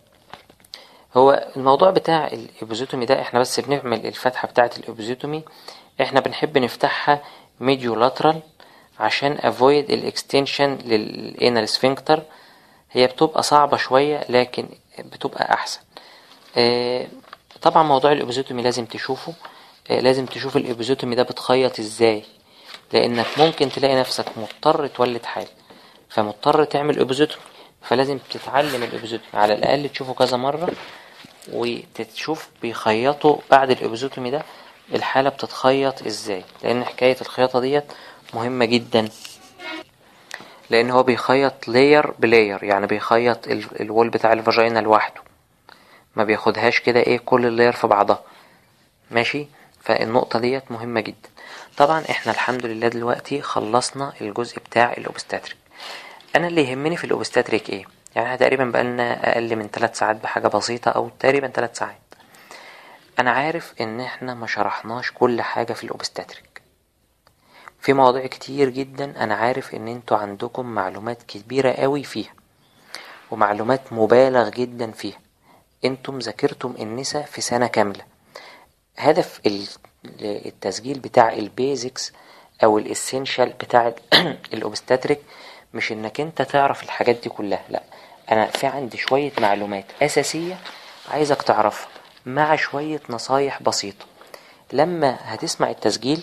هو الموضوع بتاع الابيزوتومي ده احنا بس بنعمل الفتحة بتاعة الابيزوتومي احنا بنحب نفتحها ميديو لاترال عشان افويد الاكستنشن للانال سفنكتر هي بتبقى صعبة شوية لكن بتبقى احسن اه طبعا موضوع الابيزوتومي لازم تشوفه اه لازم تشوف الابيزوتومي ده بتخيط ازاي لانك ممكن تلاقي نفسك مضطر تولد حال فمضطر تعمل ابيزوتومي فلازم تتعلم الابيزوتومي على الاقل تشوفه كذا مرة وتشوف بيخيطوا بعد الابيزوتومي ده الحالة بتتخيط ازاي لان حكاية الخياطة ديت مهمة جدا لان هو بيخيط لاير بلاير يعني بيخيط الوول بتاع الفاجينا لوحده ما بياخدهاش كده ايه كل اللاير في بعضها ماشي فالنقطة ديت مهمة جدا طبعا احنا الحمد لله دلوقتي خلصنا الجزء بتاع الاوبستاتريك انا اللي يهمني في الاوبستاتريك ايه يعني احنا تقريبا بقالنا اقل من 3 ساعات بحاجة بسيطة او تقريبا 3 ساعات انا عارف ان احنا ما شرحناش كل حاجة في الاوبستاتريك في مواضيع كتير جدا انا عارف ان انتوا عندكم معلومات كبيرة قوي فيها ومعلومات مبالغ جدا فيها انتم ذاكرتم النساء في سنة كاملة هدف التسجيل بتاع البيزكس او الاسينشال بتاع الاوبستاتريك مش انك انت تعرف الحاجات دي كلها لا انا في عندي شوية معلومات اساسية عايزك تعرفها مع شوية نصايح بسيطة لما هتسمع التسجيل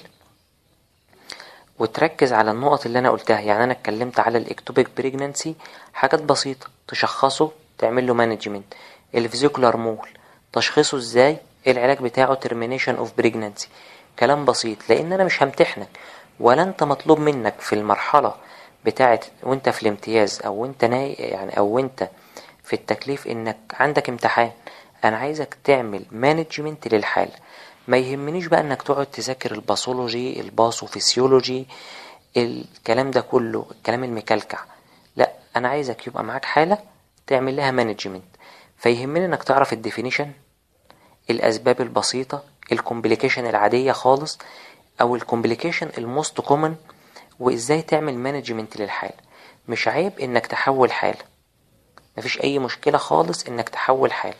وتركز على النقط اللي انا قلتها يعني انا اتكلمت على الاكتوبيك بريجنانسي حاجات بسيطة تشخصه تعمل له مانجمنت الفيزيكولار مول تشخيصه ازاي العلاج بتاعه termination of pregnancy كلام بسيط لان انا مش همتحنك ولا انت مطلوب منك في المرحلة بتاعت وانت في الامتياز او انت ناي يعني او انت في التكليف انك عندك امتحان انا عايزك تعمل مانجمنت للحالة ما يهمنيش بقى انك تقعد تذاكر الباثولوجي الباثوفيسيولوجي الكلام ده كله الكلام المكلكع لا انا عايزك يبقى معاك حالة تعمل لها مانجمنت فيهمني انك تعرف الديفينيشن الاسباب البسيطة الكومبليكيشن العادية خالص او الكومبليكيشن الموست كومن وازاي تعمل مانجمنت للحالة مش عيب انك تحول حالة مفيش اي مشكلة خالص انك تحول حالة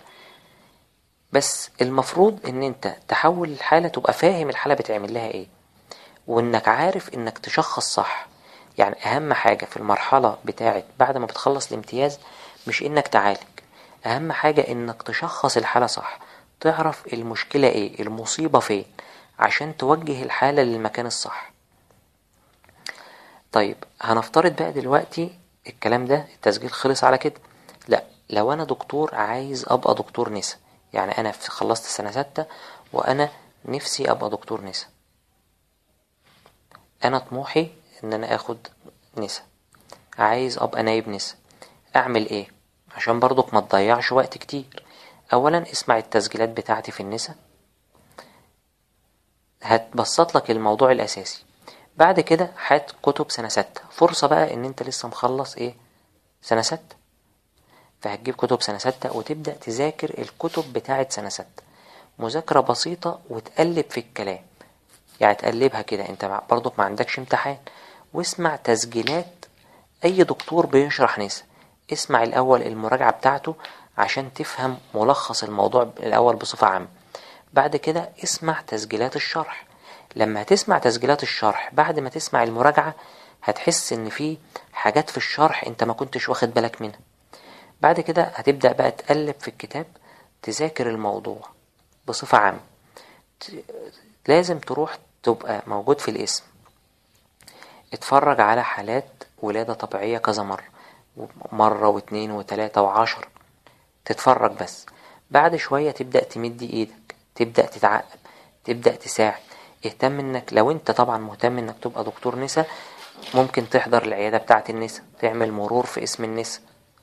بس المفروض ان انت تحول الحالة تبقى فاهم الحالة بتعمل لها ايه وانك عارف انك تشخص صح يعني اهم حاجة في المرحلة بتاعت بعد ما بتخلص الامتياز مش انك تعالج اهم حاجة انك تشخص الحالة صح تعرف المشكلة ايه المصيبة فين عشان توجه الحالة للمكان الصح طيب هنفترض بقى دلوقتي الكلام ده التسجيل خلص على كده لا لو انا دكتور عايز ابقى دكتور نسا يعني انا خلصت سنة ستة وانا نفسي ابقى دكتور نسا انا طموحي ان انا اخد نسا عايز ابقى نايب نسا اعمل ايه عشان برضك ما تضيعش وقت كتير اولا اسمع التسجيلات بتاعتي في النسا هتبسط لك الموضوع الاساسي بعد كده هات كتب سنة ستة فرصة بقى ان انت لسه مخلص ايه سنة ستة فهتجيب كتب سنة ستة وتبدأ تذاكر الكتب بتاعت سنة ستة مذاكرة بسيطة وتقلب في الكلام يعني تقلبها كده انت برضك ما عندكش امتحان واسمع تسجيلات اي دكتور بيشرح نسا اسمع الاول المراجعة بتاعته عشان تفهم ملخص الموضوع الاول بصفة عامة بعد كده اسمع تسجيلات الشرح لما هتسمع تسجيلات الشرح بعد ما تسمع المراجعة هتحس ان في حاجات في الشرح انت ما كنتش واخد بالك منها بعد كده هتبدأ بقى تقلب في الكتاب تذاكر الموضوع بصفة عامة لازم تروح تبقى موجود في الاسم اتفرج على حالات ولادة طبيعية كذا مرة مرة واتنين وتلاتة وعشر تتفرج بس بعد شوية تبدأ تمد ايدك تبدأ تتعقب تبدأ تساعد اهتم انك لو انت طبعا مهتم انك تبقى دكتور نسا ممكن تحضر العيادة بتاعة النسا تعمل مرور في اسم النسا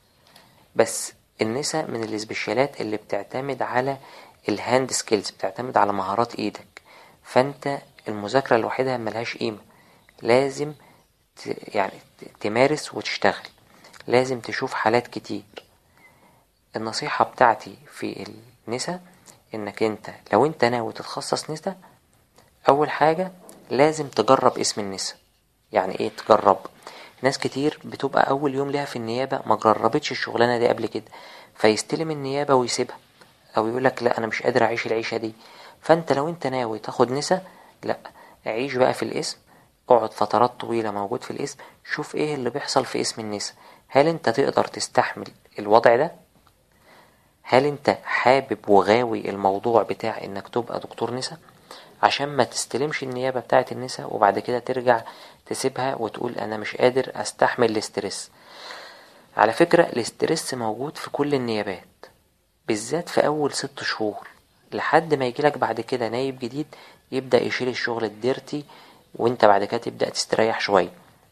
بس النسا من الاسبشيالات اللي بتعتمد على الهاند سكيلز بتعتمد على مهارات ايدك فانت المذاكرة لوحدها ملهاش قيمة لازم يعني تمارس وتشتغل لازم تشوف حالات كتير النصيحة بتاعتي في النسا انك انت لو انت ناوي تتخصص نسا اول حاجة لازم تجرب اسم النسا يعني ايه تجرب ناس كتير بتبقى اول يوم ليها في النيابة ما جربتش الشغلانة دي قبل كده فيستلم النيابة ويسيبها او يقولك لا انا مش قادر اعيش العيشة دي فانت لو انت ناوي تاخد نسا لا عيش بقى في الاسم اقعد فترات طويلة موجود في الاسم شوف ايه اللي بيحصل في اسم النسا هل انت تقدر تستحمل الوضع ده هل انت حابب وغاوي الموضوع بتاع انك تبقى دكتور نسا عشان ما تستلمش النيابة بتاعة النسا وبعد كده ترجع تسيبها وتقول انا مش قادر استحمل الاسترس على فكرة الاسترس موجود في كل النيابات بالذات في اول ست شهور لحد ما يجيلك بعد كده نايب جديد يبدأ يشيل الشغل الديرتي وانت بعد كده تبدأ تستريح شوية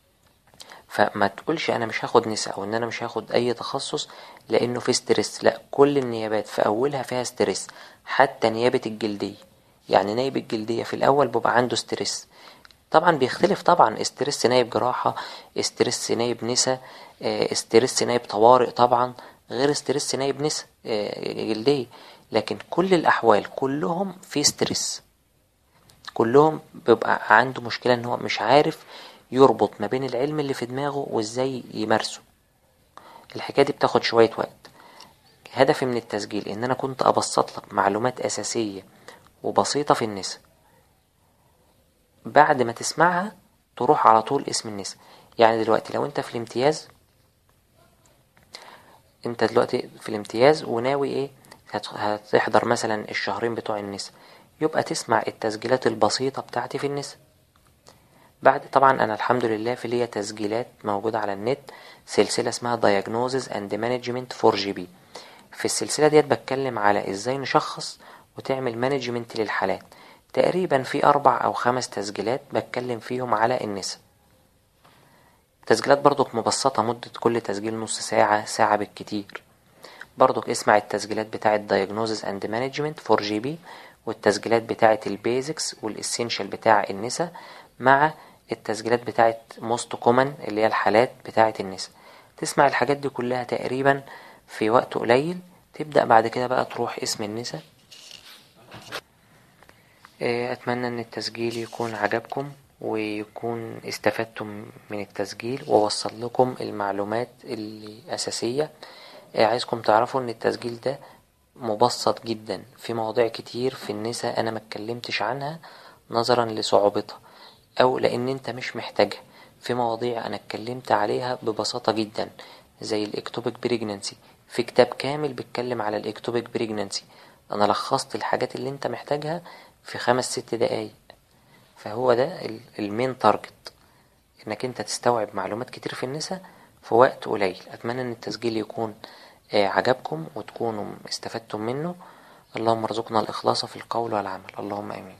فما تقولش انا مش هاخد نساء او ان انا مش هاخد اي تخصص لانه في ستريس لا كل النيابات في اولها فيها ستريس حتى نيابة الجلدية يعني نايب الجلدية في الاول بيبقى عنده ستريس طبعا بيختلف طبعا استرس نايب جراحة استرس نايب نسا استرس نايب طوارئ طبعا غير استرس نايب نسا جلدية لكن كل الاحوال كلهم في ستريس كلهم بيبقى عنده مشكلة ان هو مش عارف يربط ما بين العلم اللي في دماغه وازاي يمارسه الحكاية دي بتاخد شوية وقت هدفي من التسجيل ان انا كنت ابسط لك معلومات اساسية وبسيطة في النساء بعد ما تسمعها تروح على طول اسم النساء يعني دلوقتي لو انت في الامتياز انت دلوقتي في الامتياز وناوي ايه هتحضر مثلا الشهرين بتوع النساء يبقى تسمع التسجيلات البسيطة بتاعتي في النساء بعد طبعا انا الحمد لله في ليا تسجيلات موجودة على النت سلسلة اسمها Diagnosis and Management 4GB في السلسلة ديت بتكلم على ازاي نشخص وتعمل مانجمنت للحالات تقريبا في اربع او خمس تسجيلات بتكلم فيهم على النساء تسجيلات برضك مبسطة مدة كل تسجيل نص ساعة ساعة بالكتير برضك اسمع التسجيلات بتاعة Diagnosis and Management 4GB والتسجيلات بتاعة البيزكس والاسينشال بتاع النساء مع التسجيلات بتاعة موست كومن اللي هي الحالات بتاعة النساء تسمع الحاجات دي كلها تقريبا في وقت قليل تبدأ بعد كده بقى تروح اسم النساء أتمنى أن التسجيل يكون عجبكم ويكون استفدتم من التسجيل ووصل لكم المعلومات الأساسية عايزكم تعرفوا أن التسجيل ده مبسط جدا في مواضيع كتير في النساء أنا ما اتكلمتش عنها نظرا لصعوبتها أو لأن انت مش محتاجها في مواضيع أنا اتكلمت عليها ببساطة جدا زي الإكتوبيك بريجنانسي في كتاب كامل بيتكلم على الإكتوبيك بريجنانسي أنا لخصت الحاجات اللي انت محتاجها في خمس ست دقايق فهو ده المين تارجت انك انت تستوعب معلومات كتير في النساء في وقت قليل اتمنى ان التسجيل يكون عجبكم وتكونوا استفدتم منه اللهم ارزقنا الإخلاص في القول والعمل اللهم آمين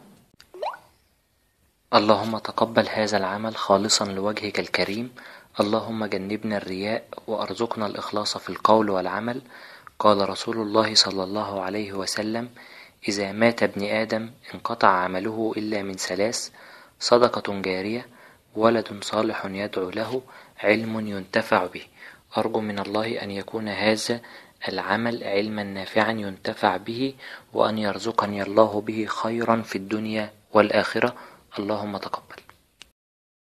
اللهم تقبل هذا العمل خالصا لوجهك الكريم اللهم جنبنا الرياء وارزقنا الإخلاص في القول والعمل قال رسول الله صلى الله عليه وسلم إذا مات ابن آدم انقطع عمله إلا من ثلاث صدقة جارية ولد صالح يدعو له علم ينتفع به أرجو من الله أن يكون هذا العمل علما نافعا ينتفع به وأن يرزقني الله به خيرا في الدنيا والآخرة اللهم تقبل